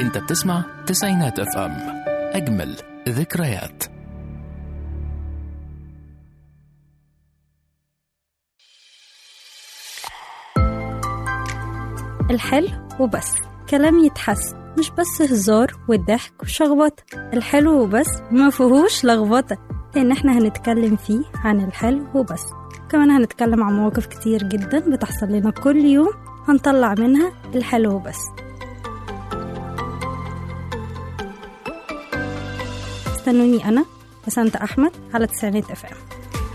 انت بتسمع تسعينات اف ام اجمل ذكريات الحلو وبس كلام يتحس مش بس هزار والضحك وشخبطة الحلو وبس ما فيهوش لخبطة لأن احنا هنتكلم فيه عن الحلو وبس كمان هنتكلم عن مواقف كتير جدا بتحصل لنا كل يوم هنطلع منها الحلو وبس استنوني أنا بسنت أحمد على تسعينات اف ام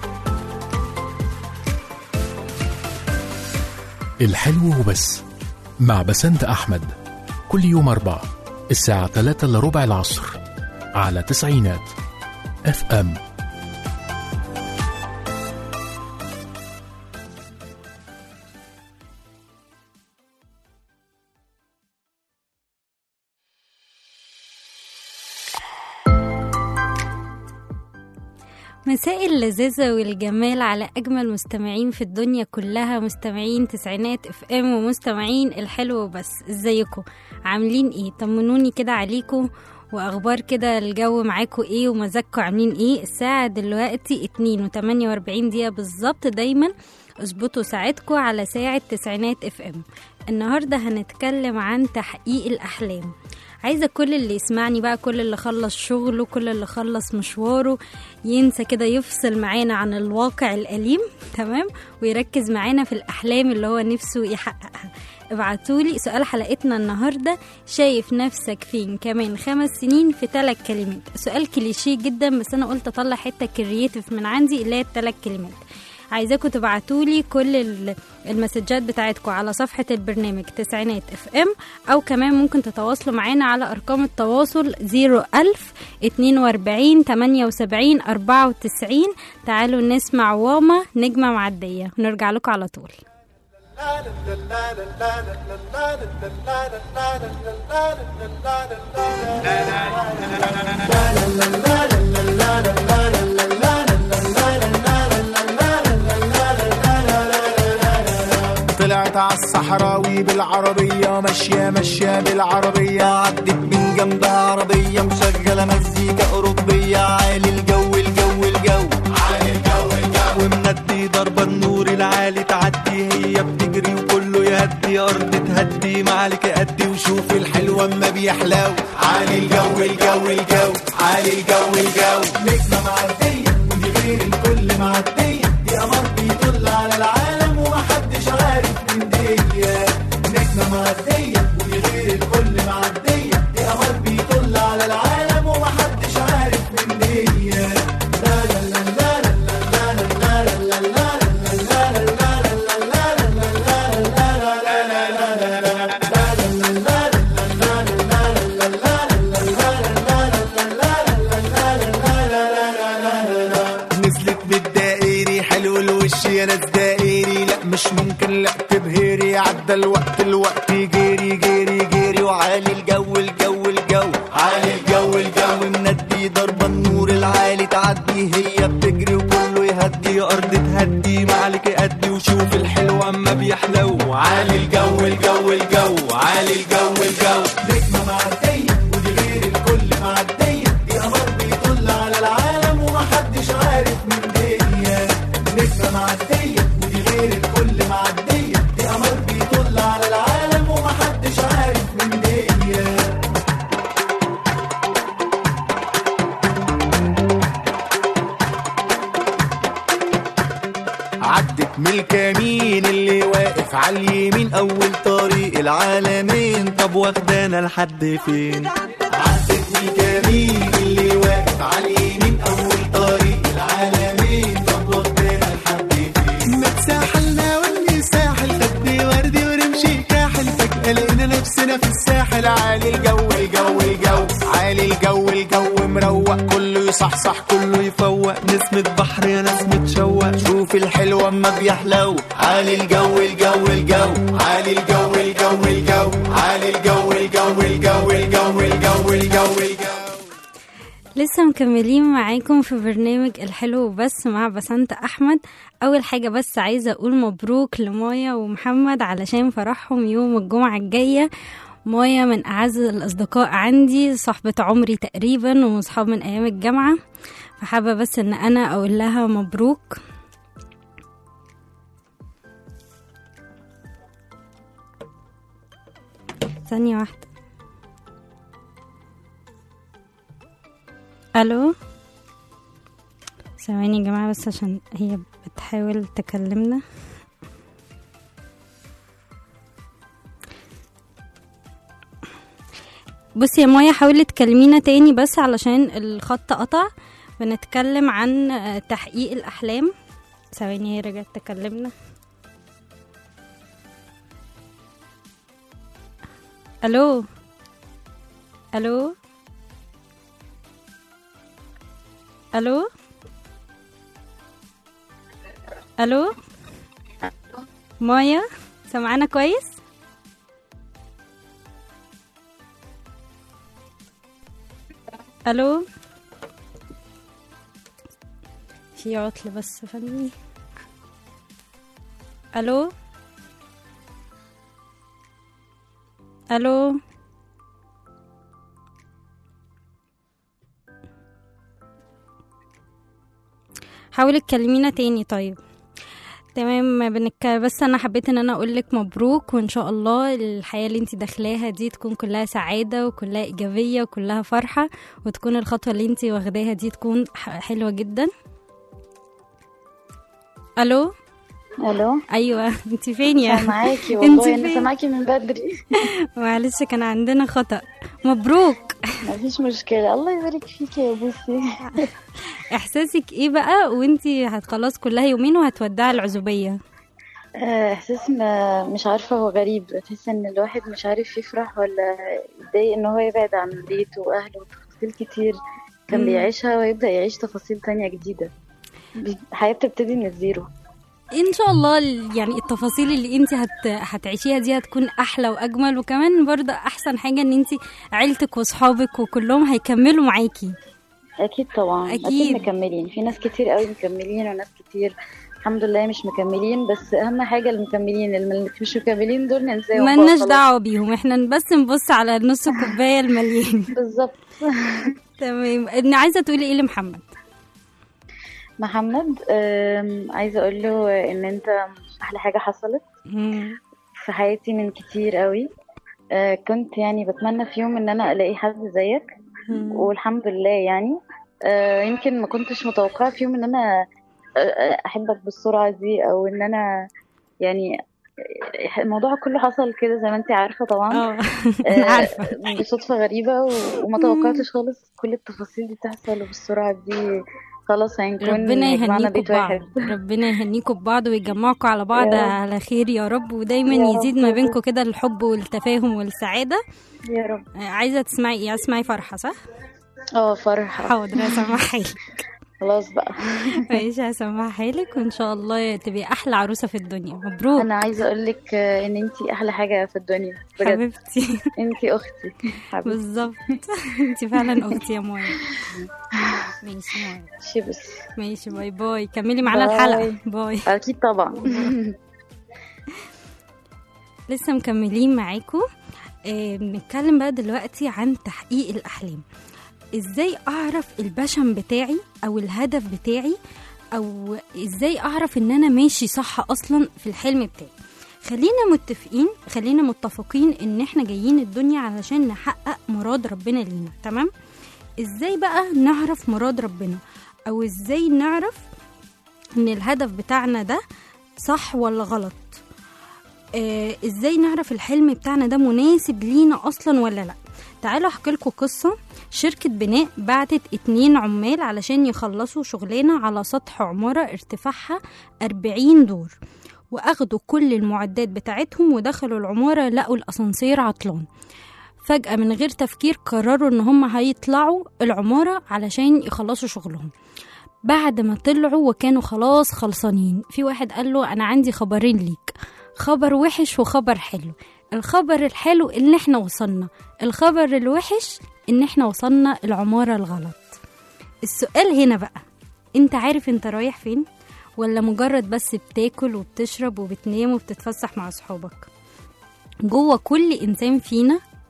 الحلو وبس مع بسنت احمد كل يوم اربع الساعة 3 الا ربع العصر على تسعينات اف ام مساء اللذاذة والجمال على أجمل مستمعين في الدنيا كلها مستمعين تسعينات اف ام ومستمعين الحلو بس ازيكم عاملين ايه طمنوني كده عليكم واخبار كده الجو معاكم ايه ومزاجكم عاملين ايه الساعة دلوقتي اتنين وتمانية واربعين دقيقة بالظبط دايما اظبطوا ساعتكم على ساعة تسعينات اف ام النهاردة هنتكلم عن تحقيق الأحلام عايزة كل اللي يسمعني بقى كل اللي خلص شغله كل اللي خلص مشواره ينسى كده يفصل معانا عن الواقع الأليم تمام ويركز معانا في الأحلام اللي هو نفسه يحققها ابعتولي سؤال حلقتنا النهاردة شايف نفسك فين كمان خمس سنين في ثلاث كلمات سؤال كليشيه جدا بس أنا قلت أطلع حتة كرييتيف من عندي اللي هي الثلاث كلمات عايزاكم تبعتولي كل ال- المسجات بتاعتكم على صفحة البرنامج تسعينات اف ام او كمان ممكن تتواصلوا معانا على ارقام التواصل 01000 42 78 94 تعالوا نسمع واما نجمة معدية ونرجع لكم على طول طلعت عالصحراوي بالعربية ماشية ماشية بالعربية عدت من جنبها عربية مشغلة مزيكا أوروبية عالي الجو الجو الجو عالي الجو الجو ومندي ضربة النور العالي تعدي هي بتجري وكله يهدي أرض تهدي معلك أدي وشوف الحلوة أما بيحلو عالي الجو الجو الجو عالي الجو الجو نجمة معدية ودي غير الكل معدية دي قمر بيطل على العالم ومحدش عارف من دي نجمة معدية ودي غير الكل معدية دي قمر بيطل على العالم ومحدش عارف من دي لا لا لا لا لا لا لا لا لا لا نزلت بالدائري حلو الوش يا ناس دائري لا مش ممكن لا تبهري عدى الوقت الوقت جري جري جري وعالي الجو الجو الجو عالي الجو الجو مندي ضربة النور العالي تعدي هي بتجري وكله يهدي أرض تهدي معلك أدي وشوف الحلو أما بيحلو عالي الجو الجو الجو عالي الجو الجو نجمة معدية ودي غير الكل معدية دي قمر بيطل على العالم ومحدش عارف من دي نجمة معدية ودي غير الكل معدية دي قمر بيطل على العالم ومحدش عارف من دي عدت من الكمين اللي واقف على اليمين اول طريق العالمين طب واخدانا لحد فين عدت من الكمين اللي واقف على اليمين اول طريق العالمين طب واخدانا لحد فين ما تساحلنا واللي ساحل خدي وردي ورمشي كاحل فجأة لقينا نفسنا في الساحل عالي الجو الجو الجو عالي الجو الجو مروق كله يصحصح كله يفوق نسمة بحر يا ناس متشوق شوف الحلو اما بيحلو عالي الجو الجو الجو عالي الجو الجو الجو عالي الجو الجو الجو الجو الجو الجو الجو لسه مكملين معاكم في برنامج الحلو بس مع بسنت احمد اول حاجه بس عايزه اقول مبروك لمايا ومحمد علشان فرحهم يوم الجمعه الجايه مايا من أعز الأصدقاء عندي صاحبة عمري تقريبا ومصحاب من أيام الجامعة فحابة بس إن أنا أقول لها مبروك ثانية واحدة ألو ثواني يا جماعة بس عشان هي بتحاول تكلمنا بصي يا مايا حاولي تكلمينا تاني بس علشان الخط قطع بنتكلم عن آه، تحقيق الأحلام ثواني هي رجعت تكلمنا ألو ألو ألو ألو مايا سمعانا كويس ألو في عطل بس فني ألو ألو حاولي تكلمينا تاني طيب تمام بنك بس انا حبيت ان انا اقول لك مبروك وان شاء الله الحياه اللي انت داخلاها دي تكون كلها سعاده وكلها ايجابيه وكلها فرحه وتكون الخطوه اللي انت واخداها دي تكون ح- حلوه جدا الو الو ايوه انت فين يا سامعاكي انت والله انا فين؟ سامعاكي من بدري معلش كان عندنا خطا مبروك مفيش مشكله الله يبارك فيكي يا بوسي احساسك ايه بقى وانت هتخلص كلها يومين وهتودعي العزوبيه آه، احساس ما مش عارفه هو غريب تحس ان الواحد مش عارف يفرح ولا يتضايق ان هو يبعد عن بيته واهله وتفاصيل كتير كان مم. بيعيشها ويبدا يعيش تفاصيل تانية جديدة بي- الحياه بتبتدي من الزيرو ان شاء الله ال- يعني التفاصيل اللي انت هت... هتعيشيها دي هتكون احلى واجمل وكمان برضه احسن حاجه ان انت عيلتك واصحابك وكلهم هيكملوا معاكي اكيد طبعا أكيد. اكيد مكملين في ناس كتير قوي مكملين وناس كتير الحمد لله مش مكملين بس اهم حاجه المكملين اللي مش مكملين دول ننساهم بقى ملناش خلاص. دعوه بيهم احنا بس نبص على نص الكوبايه المليان بالظبط تمام انا عايزه تقولي ايه لمحمد محمد آم، عايزه اقول له ان انت احلى حاجه حصلت مم. في حياتي من كتير قوي آه، كنت يعني بتمنى في يوم ان انا الاقي حد زيك مم. والحمد لله يعني آه، يمكن ما كنتش متوقعه في يوم ان انا آه، احبك بالسرعه دي او ان انا يعني الموضوع كله حصل كده زي ما انت عارفه طبعا اه آه، انا عارفه بصدفة غريبة و- وما توقعتش خالص كل التفاصيل دي تحصل وبالسرعة دي خلاص هنكون ربنا جمعنا يهنيكوا بيت ببعض واحد ربنا يهنيكوا ببعض ويجمعكم على بعض يا رب. على خير يا رب ودايما يا رب. يزيد ما بينكم كده الحب والتفاهم والسعاده يا رب آه، عايزه تسمعي ايه اسمعي فرحه صح اه فرحة حاضر هسمعها لك خلاص بقى ماشي هسمعها لك وان شاء الله تبقي احلى عروسه في الدنيا مبروك انا عايزة اقول لك ان انتي احلى حاجة في الدنيا بجد حبيبتي انتي اختي حبيبتي بالظبط انت فعلا اختي يا مايا ماشي مايا شي بس ماشي باي باي كملي معانا باي. الحلقه باي اكيد طبعا لسه مكملين معاكم آه بنتكلم بقى دلوقتي عن تحقيق الأحلام ازاي اعرف البشم بتاعي او الهدف بتاعي او ازاي اعرف ان انا ماشي صح اصلا في الحلم بتاعي خلينا متفقين خلينا متفقين ان احنا جايين الدنيا علشان نحقق مراد ربنا لينا تمام ازاي بقى نعرف مراد ربنا او ازاي نعرف ان الهدف بتاعنا ده صح ولا غلط آه ازاي نعرف الحلم بتاعنا ده مناسب لينا اصلا ولا لا تعالوا احكي لكم قصه شركة بناء بعتت اتنين عمال علشان يخلصوا شغلانة على سطح عمارة ارتفاعها 40 دور واخدوا كل المعدات بتاعتهم ودخلوا العمارة لقوا الاسانسير عطلان فجأة من غير تفكير قرروا ان هم هيطلعوا العمارة علشان يخلصوا شغلهم بعد ما طلعوا وكانوا خلاص خلصانين في واحد قال له انا عندي خبرين ليك خبر وحش وخبر حلو الخبر الحلو ان احنا وصلنا الخبر الوحش ان احنا وصلنا العمارة الغلط السؤال هنا بقى انت عارف انت رايح فين ولا مجرد بس بتاكل وبتشرب وبتنام وبتتفسح مع صحابك جوه كل انسان فينا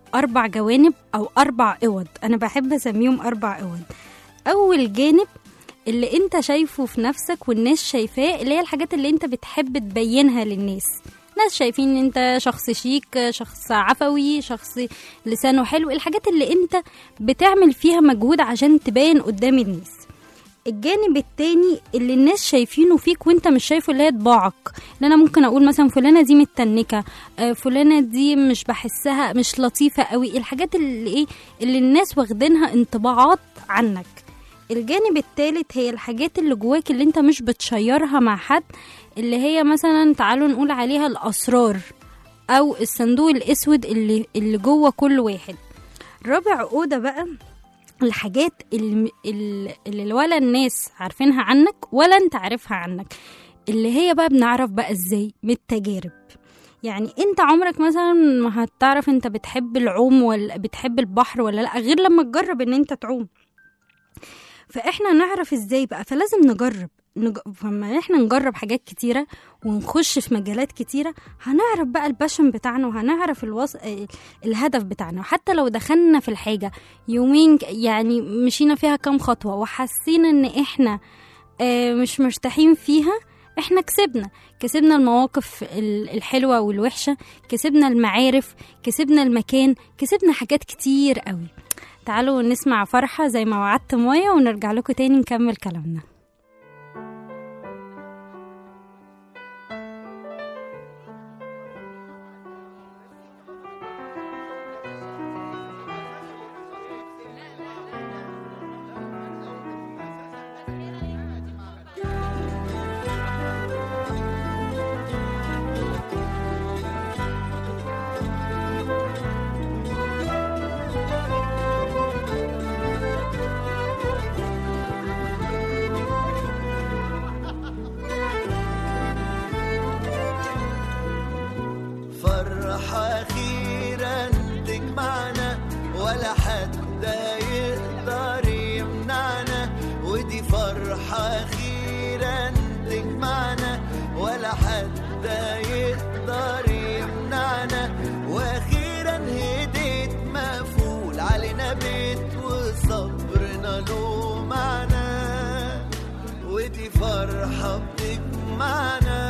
أربع جوانب أو أربع أوض أنا بحب أسميهم أربع أوض أول جانب اللي أنت شايفه في نفسك والناس شايفاه اللي هي الحاجات اللي أنت بتحب تبينها للناس ناس شايفين ان انت شخص شيك شخص عفوي شخص لسانه حلو الحاجات اللي انت بتعمل فيها مجهود عشان تبين قدام الناس الجانب التاني اللي الناس شايفينه فيك وانت مش شايفه اللي هي طباعك ان انا ممكن اقول مثلا فلانه دي متنكه آه، فلانه دي مش بحسها مش لطيفه قوي الحاجات اللي ايه اللي الناس واخدينها انطباعات عنك الجانب التالت هي الحاجات اللي جواك اللي انت مش بتشيرها مع حد اللي هي مثلا تعالوا نقول عليها الاسرار او الصندوق الاسود اللي اللي جوه كل واحد رابع اوضه بقى الحاجات اللي, اللي اللي ولا الناس عارفينها عنك ولا انت عارفها عنك اللي هي بقى بنعرف بقى ازاي من التجارب يعني انت عمرك مثلا ما هتعرف انت بتحب العوم ولا بتحب البحر ولا لا غير لما تجرب ان انت تعوم فاحنا نعرف ازاي بقى فلازم نجرب نج... فما احنا نجرب حاجات كتيرة ونخش في مجالات كتيرة هنعرف بقى الباشن بتاعنا وهنعرف الوص... ال- الهدف بتاعنا وحتى لو دخلنا في الحاجة يومين ك- يعني مشينا فيها كام خطوة وحسينا ان احنا آه، مش مرتاحين فيها احنا كسبنا كسبنا المواقف ال- الحلوة والوحشة كسبنا المعارف كسبنا المكان كسبنا حاجات كتير قوي تعالوا نسمع فرحة زي ما وعدت مايا ونرجع لكم تاني نكمل كلامنا فرحة أخيرا تجمعنا ولا حد يقدر يمنعنا ودي فرحة أخيرا تجمعنا ولا حد يقدر يمنعنا وأخيرا هديت مقفول علينا بيت وصبرنا له معنى ودي فرحة بتجمعنا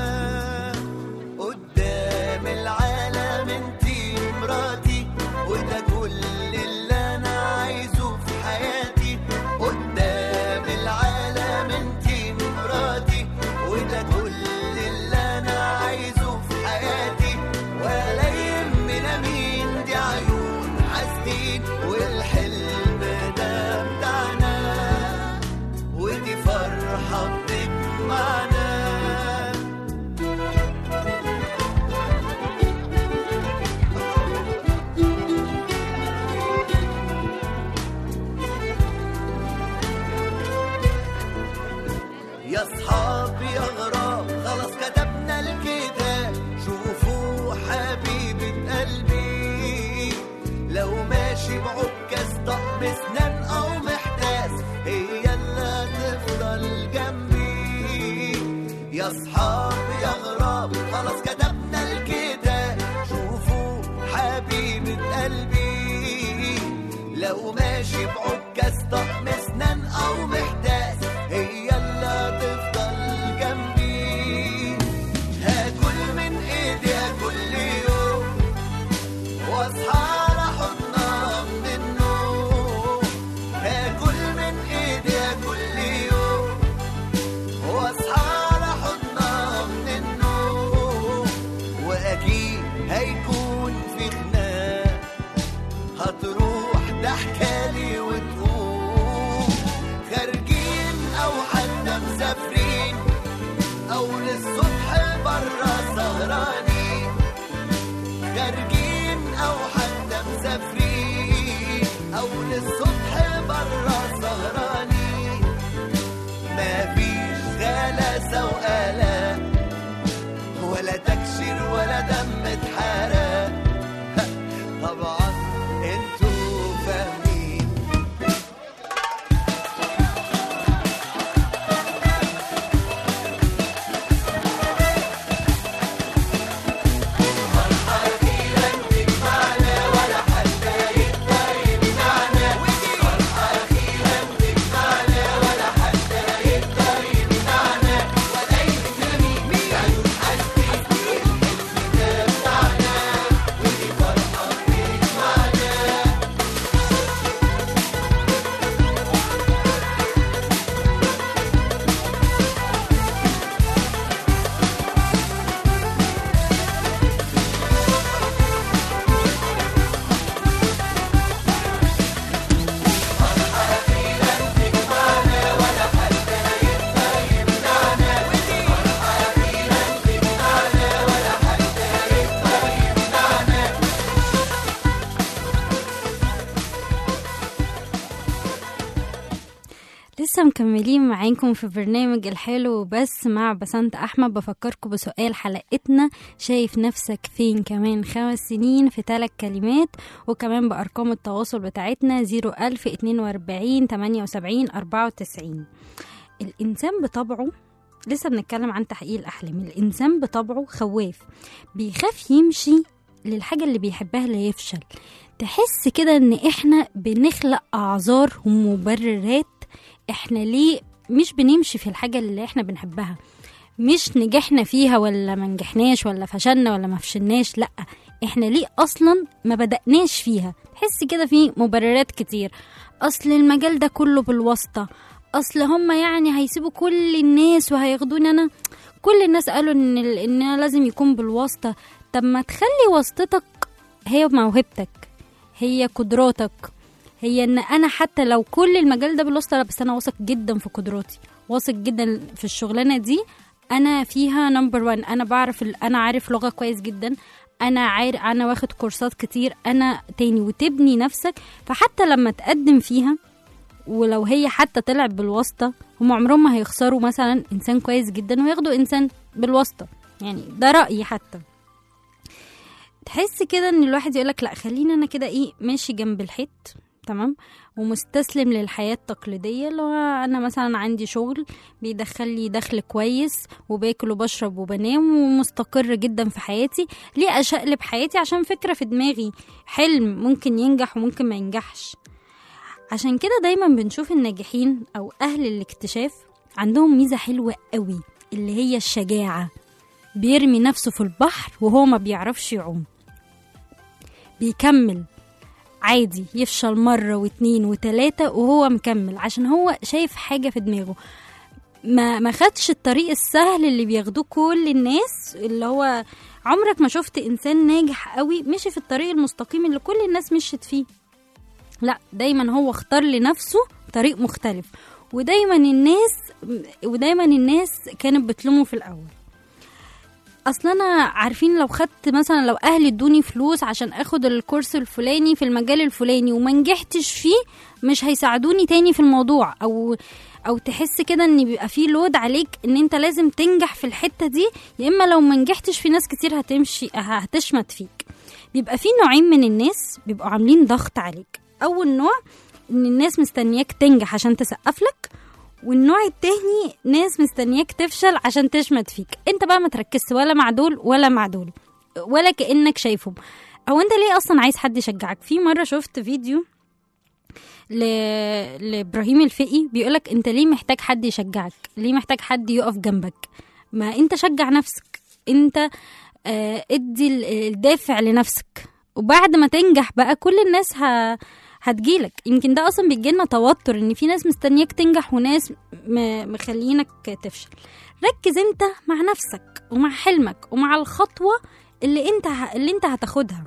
قدام العالم انتي مراتي وده كل اللي انا عايزه في حياتي قدام العالم انتي مراتي وده كل اللي انا عايزه في حياتي ولا يهمنا مين دي عيون حاسدين والحلم ده بتاعنا ودي فرحة بتجمعنا يا صحاب يا غراب خلاص كتبنا الكتاب شوفوا حبيبة قلبي لو ماشي بعكاز طقم اسنان او محتاس هي اللي هتفضل جنبي يا صحاب يا غراب خلاص كتبنا الكتاب شوفوا حبيبة قلبي لو ماشي بعكاز طقم اسنان او محتاس هي اللي هتفضل جنبي هاكل من ايديها كل يوم واصحى على حضنها من النوم هاكل من ايديها كل يوم واصحى على حضنها من النوم واكيد هيكون في خناق هتروح ضحكالي وتقوم خارجين ولسه مكملين معاكم في برنامج الحلو بس مع بسنت أحمد بفكركم بسؤال حلقتنا شايف نفسك فين كمان خمس سنين في ثلاث كلمات وكمان بأرقام التواصل بتاعتنا 01042 78 94 الإنسان بطبعه لسه بنتكلم عن تحقيق الأحلام الإنسان بطبعه خواف بيخاف يمشي للحاجة اللي بيحبها اللي يفشل تحس كده ان احنا بنخلق اعذار ومبررات احنا ليه مش بنمشي في الحاجة اللي احنا بنحبها مش نجحنا فيها ولا ما نجحناش ولا فشلنا ولا ما فشلناش لا احنا ليه اصلا ما بدأناش فيها تحس كده في مبررات كتير اصل المجال ده كله بالواسطة اصل هم يعني هيسيبوا كل الناس وهياخدوني انا كل الناس قالوا ان ال- ان أنا لازم يكون بالواسطة طب ما تخلي واسطتك هي موهبتك هي قدراتك هي ان انا حتى لو كل المجال ده بالواسطه لا بس انا واثق جدا في قدراتي واثق جدا في الشغلانه دي انا فيها نمبر وان انا بعرف ال- انا عارف لغه كويس جدا انا عارف انا واخد كورسات كتير انا تاني وتبني نفسك فحتى لما تقدم فيها ولو هي حتى طلعت بالواسطه هم عمرهم ما هيخسروا مثلا انسان كويس جدا وياخدوا انسان بالواسطه يعني ده رايي حتى تحس كده ان الواحد يقولك لا خليني انا كده ايه ماشي جنب الحيط تمام ومستسلم للحياة التقليدية اللي هو أنا مثلا عندي شغل بيدخل لي دخل كويس وباكل وبشرب وبنام ومستقر جدا في حياتي ليه أشقلب حياتي عشان فكرة في دماغي حلم ممكن ينجح وممكن ما ينجحش عشان كده دايما بنشوف الناجحين أو أهل الاكتشاف عندهم ميزة حلوة قوي اللي هي الشجاعة بيرمي نفسه في البحر وهو ما بيعرفش يعوم بيكمل عادي يفشل مرة واتنين وتلاتة وهو مكمل عشان هو شايف حاجة في دماغه ما ما خدش الطريق السهل اللي بياخدوه كل الناس اللي هو عمرك ما شفت انسان ناجح قوي مشي في الطريق المستقيم اللي كل الناس مشيت فيه لا دايما هو اختار لنفسه طريق مختلف ودايما الناس ودايما الناس كانت بتلومه في الاول اصل انا عارفين لو خدت مثلا لو اهلي ادوني فلوس عشان اخد الكورس الفلاني في المجال الفلاني وما نجحتش فيه مش هيساعدوني تاني في الموضوع او او تحس كده ان بيبقى فيه لود عليك ان انت لازم تنجح في الحته دي يا اما لو ما نجحتش في ناس كتير هتمشي هتشمت فيك بيبقى في نوعين من الناس بيبقوا عاملين ضغط عليك اول نوع ان الناس مستنياك تنجح عشان تسقف لك والنوع التاني ناس مستنياك تفشل عشان تشمت فيك انت بقى ما تركزش ولا مع دول ولا مع دول ولا كانك شايفهم او انت ليه اصلا عايز حد يشجعك في مره شفت فيديو ل... لابراهيم الفقي بيقولك انت ليه محتاج حد يشجعك ليه محتاج حد يقف جنبك ما انت شجع نفسك انت آه ادي ال- الدافع لنفسك وبعد ما تنجح بقى كل الناس ه... هتجيلك يمكن ده اصلا بيجيلنا توتر ان في ناس مستنياك تنجح وناس م... مخلينك تفشل ركز انت مع نفسك ومع حلمك ومع الخطوة اللي انت ه... اللي انت هتاخدها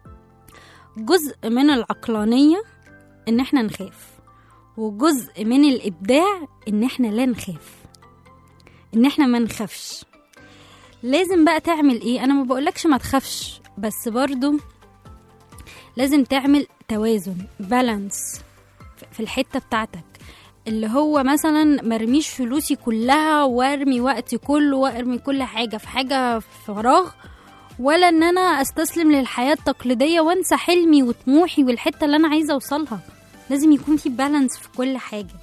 جزء من العقلانية ان احنا نخاف وجزء من الابداع ان احنا لا نخاف ان احنا ما نخافش لازم بقى تعمل ايه انا ما بقولكش ما تخافش بس برضو لازم تعمل توازن بالانس في الحته بتاعتك اللي هو مثلا مرميش فلوسي كلها وارمي وقتي كله وارمي كل حاجه في حاجه فراغ ولا ان انا استسلم للحياه التقليديه وانسى حلمي وطموحي والحته اللي انا عايزه اوصلها لازم يكون في بالانس في كل حاجه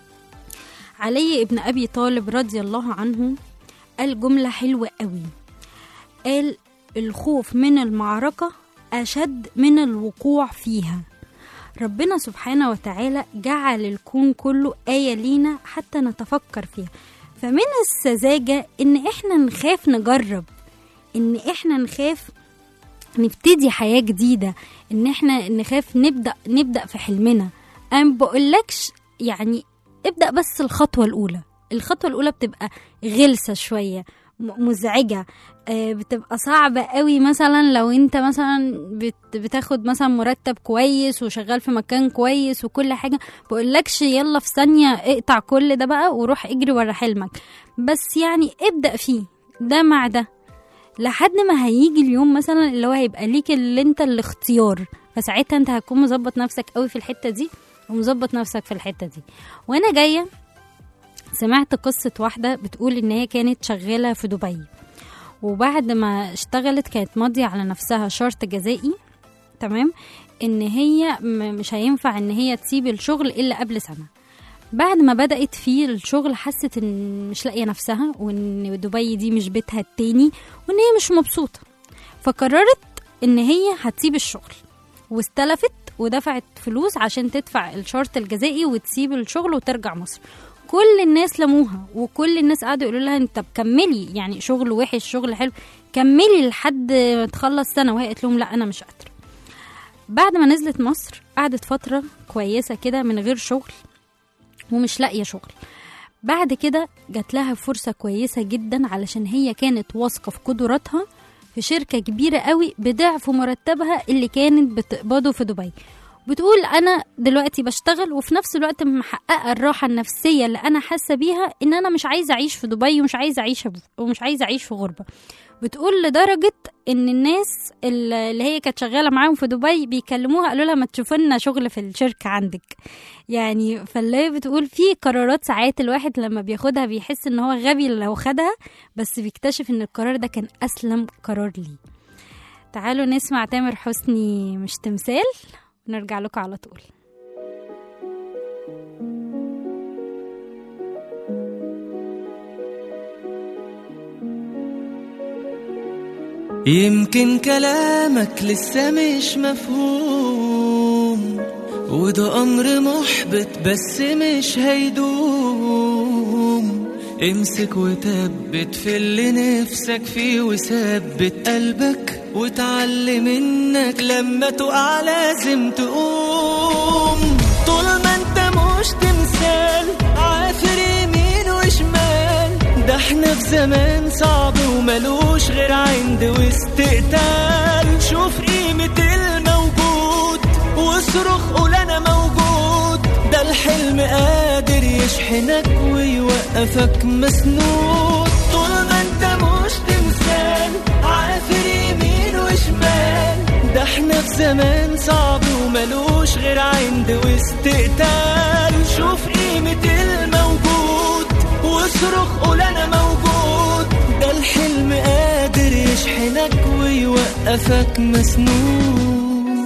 علي ابن ابي طالب رضي الله عنه قال جمله حلوه قوي قال الخوف من المعركه اشد من الوقوع فيها ربنا سبحانه وتعالى جعل الكون كله آية لينا حتى نتفكر فيها فمن السذاجة إن إحنا نخاف نجرب إن إحنا نخاف نبتدي حياة جديدة إن إحنا نخاف نبدأ نبدأ في حلمنا أنا بقولكش يعني ابدأ بس الخطوة الأولى الخطوة الأولى بتبقى غلسة شوية م- مزعجة آه، بتبقى صعبة قوي مثلا لو انت مثلا بت- بتاخد مثلا مرتب كويس وشغال في مكان كويس وكل حاجة بقولكش يلا في ثانية اقطع كل ده بقى وروح اجري ورا حلمك بس يعني ابدأ فيه ده مع ده لحد ما هيجي اليوم مثلا اللي هو هيبقى ليك اللي انت الاختيار فساعتها انت هتكون مظبط نفسك قوي في الحتة دي ومظبط نفسك في الحتة دي وانا جاية سمعت قصة واحدة بتقول إن هي كانت شغالة في دبي وبعد ما اشتغلت كانت ماضية على نفسها شرط جزائي تمام إن هي م- مش هينفع إن هي تسيب الشغل إلا قبل سنة بعد ما بدأت في الشغل حست إن مش لاقية نفسها وإن دبي دي مش بيتها التاني وإن هي مش مبسوطة فقررت إن هي هتسيب الشغل واستلفت ودفعت فلوس عشان تدفع الشرط الجزائي وتسيب الشغل وترجع مصر كل الناس لموها وكل الناس قعدوا يقولوا لها انت كملي يعني شغل وحش شغل حلو كملي لحد ما تخلص سنه وهي قالت لهم لا انا مش قادره بعد ما نزلت مصر قعدت فتره كويسه كده من غير شغل ومش لاقيه شغل بعد كده جات لها فرصة كويسة جدا علشان هي كانت واثقة في قدراتها في شركة كبيرة قوي بضعف مرتبها اللي كانت بتقبضه في دبي بتقول انا دلوقتي بشتغل وفي نفس الوقت محققه الراحه النفسيه اللي انا حاسه بيها ان انا مش عايزه اعيش في دبي ومش عايزه اعيش ومش عايزه اعيش في غربه بتقول لدرجه ان الناس اللي هي كانت شغاله معاهم في دبي بيكلموها قالوا لها ما تشوف لنا شغل في الشركه عندك يعني فاللي هي بتقول في قرارات ساعات الواحد لما بياخدها بيحس ان هو غبي لو خدها بس بيكتشف ان القرار ده كان اسلم قرار ليه تعالوا نسمع تامر حسني مش تمثال ونرجع لكم على طول يمكن كلامك لسه مش مفهوم وده أمر محبط بس مش هيدوم امسك وثبت في اللي نفسك فيه وثبت قلبك وتعلم انك لما تقع لازم تقوم طول ما انت مش تمثال عافر يمين وشمال ده احنا في زمان صعب وملوش غير عند واستقتال شوف قيمة الموجود واصرخ قول انا موجود ده الحلم قادر يشحنك ويوقفك مسنود طول ما انت مش تمثال عافر يمين وشمال ده احنا في زمان صعب وملوش غير عند واستقتال شوف قيمة الموجود واصرخ قول انا موجود ده الحلم قادر يشحنك ويوقفك مسنود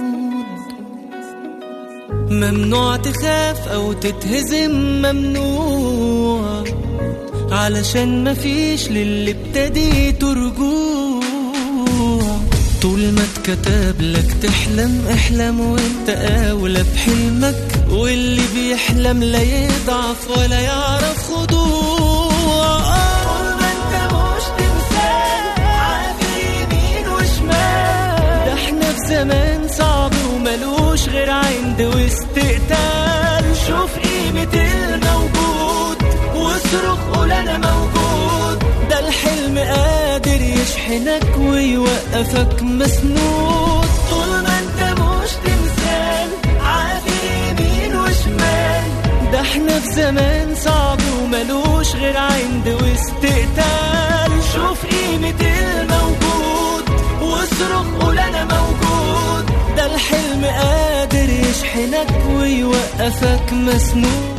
ممنوع تخاف او تتهزم ممنوع علشان مفيش للي ابتديته رجوع طول ما اتكتب لك تحلم احلم وانت اولى بحلمك واللي بيحلم لا يضعف ولا يعرف خضوع طول ما انت مش تمثال عافر يمين وشمال ده احنا في زمان صعب وملوش غير عند واستقتال شوف قيمة الموجود واصرخ قول انا موجود ده الحلم قادر يشحنك ويوقفك مسنود طول ما انت مش تمثال عافر يمين وشمال ده احنا في زمان صعب وملوش غير عند واستقتال شوف قيمة الموجود واصرخ قول انا موجود ده الحلم قادر يشحنك ويوقفك مسنود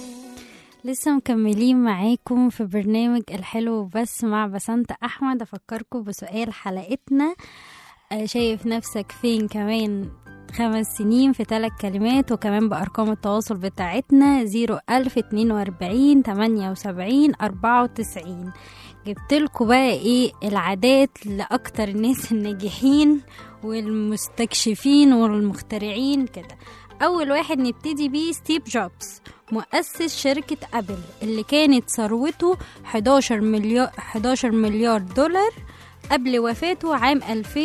لسه مكملين معاكم في برنامج الحلو بس مع بسنت احمد افكركم بسؤال حلقتنا آه، شايف نفسك فين كمان خمس سنين في ثلاث كلمات وكمان بأرقام التواصل بتاعتنا زيرو ألف اتنين وأربعين تمانية وسبعين أربعة وتسعين جبتلكوا بقى ايه العادات لأكتر الناس الناجحين والمستكشفين والمخترعين كده أول واحد نبتدي بيه ستيف جوبز مؤسس شركة أبل اللي كانت ثروته 11 مليار 11 مليار دولار قبل وفاته عام 2000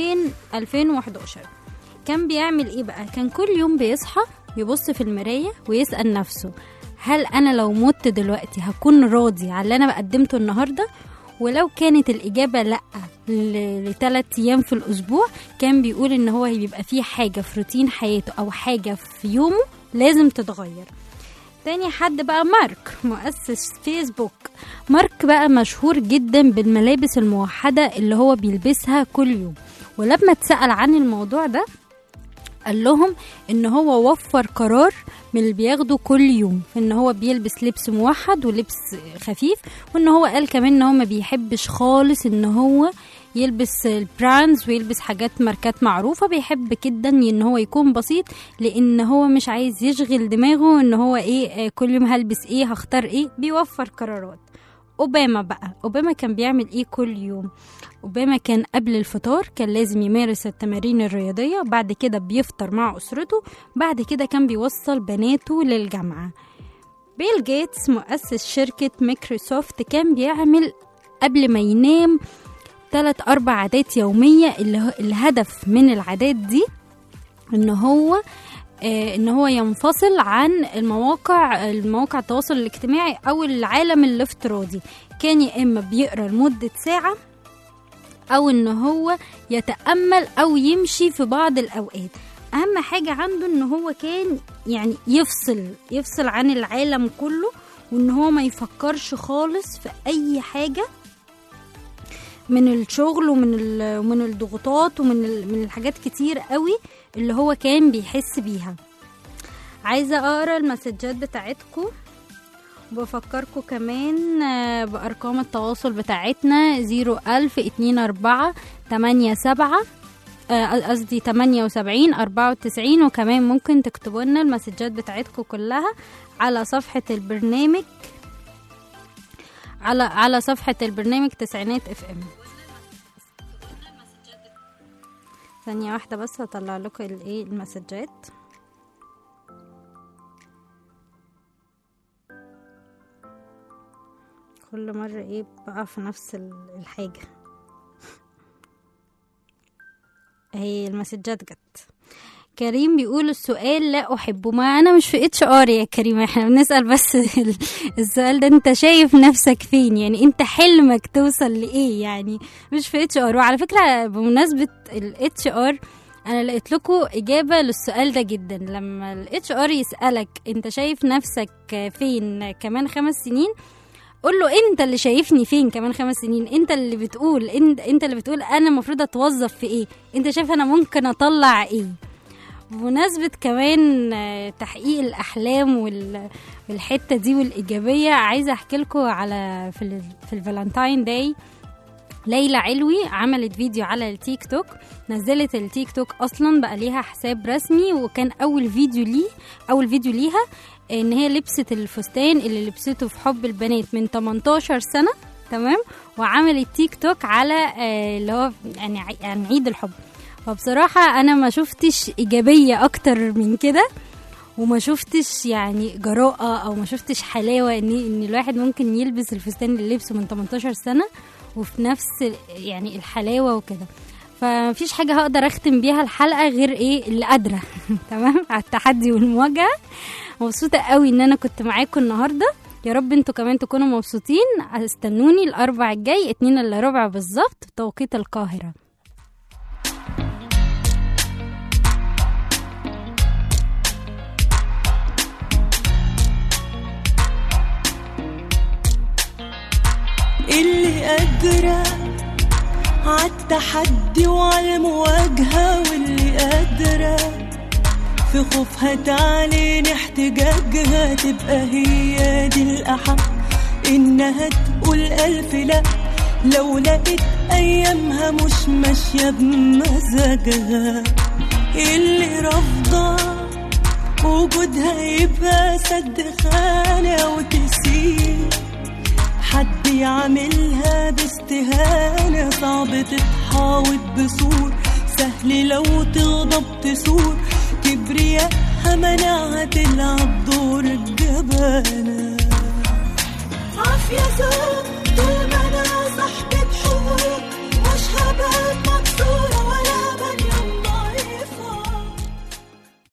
2011 كان بيعمل ايه بقى كان كل يوم بيصحى يبص في المراية ويسأل نفسه هل أنا لو مت دلوقتي هكون راضي على اللي أنا قدمته النهاردة ولو كانت الإجابة لأ ل- لثلاث أيام في الأسبوع كان بيقول إن هو بيبقى فيه حاجة في روتين حياته أو حاجة في يومه لازم تتغير تاني حد بقى مارك مؤسس فيسبوك مارك بقى مشهور جدا بالملابس الموحدة اللي هو بيلبسها كل يوم ولما اتسأل عن الموضوع ده قال لهم ان هو وفر قرار من اللي بياخده كل يوم في ان هو بيلبس لبس موحد ولبس خفيف وان هو قال كمان ان هو ما بيحبش خالص ان هو يلبس البراندز ويلبس حاجات ماركات معروفة بيحب جدا ان هو يكون بسيط لان هو مش عايز يشغل دماغه ان هو ايه آه، كل يوم هلبس ايه هختار ايه بيوفر قرارات اوباما بقى اوباما كان بيعمل ايه كل يوم اوباما كان قبل الفطار كان لازم يمارس التمارين الرياضيه بعد كده بيفطر مع اسرته بعد كده كان بيوصل بناته للجامعه بيل جيتس مؤسس شركة مايكروسوفت كان بيعمل قبل ما ينام تلات أربع عادات يومية اللي هو- الهدف من العادات دي إن هو آه، ان هو ينفصل عن المواقع المواقع التواصل الاجتماعي او العالم الافتراضي كان يا اما بيقرا لمده ساعه او ان هو يتامل او يمشي في بعض الاوقات اهم حاجه عنده ان هو كان يعني يفصل يفصل عن العالم كله وان هو ما يفكرش خالص في اي حاجه من الشغل ومن ال- ومن الضغوطات ومن ال- من الحاجات كتير قوي اللي هو كان بيحس بيها عايزه اقرا المسجات بتاعتكم وبفكركم كمان آه، بأرقام التواصل بتاعتنا زيرو ألف اتنين أربعة تمانية سبعة آه، قصدي تمانية وسبعين أربعة وتسعين وكمان ممكن تكتبوا لنا المسجات بتاعتكم كلها على صفحة البرنامج على على صفحة البرنامج تسعينات اف ام ثانية واحدة بس هطلع لكم الايه المسجات كل مرة ايه بقى في نفس ال- الحاجة اهي المسجات جت كريم بيقول السؤال لا احبه ما انا مش في اتش ار يا كريم احنا بنسال بس ال- السؤال ده انت شايف نفسك فين يعني انت حلمك توصل لايه يعني مش في اتش ار وعلى فكره بمناسبه الاتش ار انا لقيت لكم اجابه للسؤال ده جدا لما الاتش ار يسالك انت شايف نفسك فين كمان خمس سنين قول له انت اللي شايفني فين كمان خمس سنين انت اللي بتقول انت انت اللي بتقول انا المفروض اتوظف في ايه انت شايف انا ممكن اطلع ايه بمناسبة كمان آه، تحقيق الأحلام وال- والحتة دي والإيجابية عايزة أحكي لكم على في, ال... في الفالنتاين داي ليلى علوي عملت فيديو على التيك توك نزلت التيك توك اصلا بقى ليها حساب رسمي وكان اول فيديو ليه اول فيديو ليها ان هي لبست الفستان اللي لبسته في حب البنات من 18 سنه تمام وعملت تيك توك على آه، اللي هو يعني ع- يعني عيد الحب فبصراحه انا ما شفتش ايجابيه اكتر من كده وما شفتش يعني جراءة أو ما شفتش حلاوة إن إن الواحد ممكن يلبس الفستان اللي لبسه من 18 سنة وفي نفس ال- يعني الحلاوة وكده فمفيش حاجة هقدر أختم بيها الحلقة غير إيه اللي قادرة تمام على التحدي والمواجهة مبسوطة قوي إن أنا كنت معاكم النهاردة يا رب انتوا كمان تكونوا مبسوطين استنوني الأربع الجاي اتنين الا ربع بالظبط بتوقيت القاهرة اللي قادرة عالتحدي وعالمواجهة واللي قادرة في خوفها تعلن احتجاجها تبقى هي دي الأحق إنها تقول ألف لأ لو لقيت أيامها مش ماشية بمزاجها اللي رافضة وجودها يبقى سد خانة وتسيب حد يعملها باستهانة صعب تتحاوط بسور سهل لو تغضب تثور كبرياءها منعها تلعب دور الجبانة عافية زور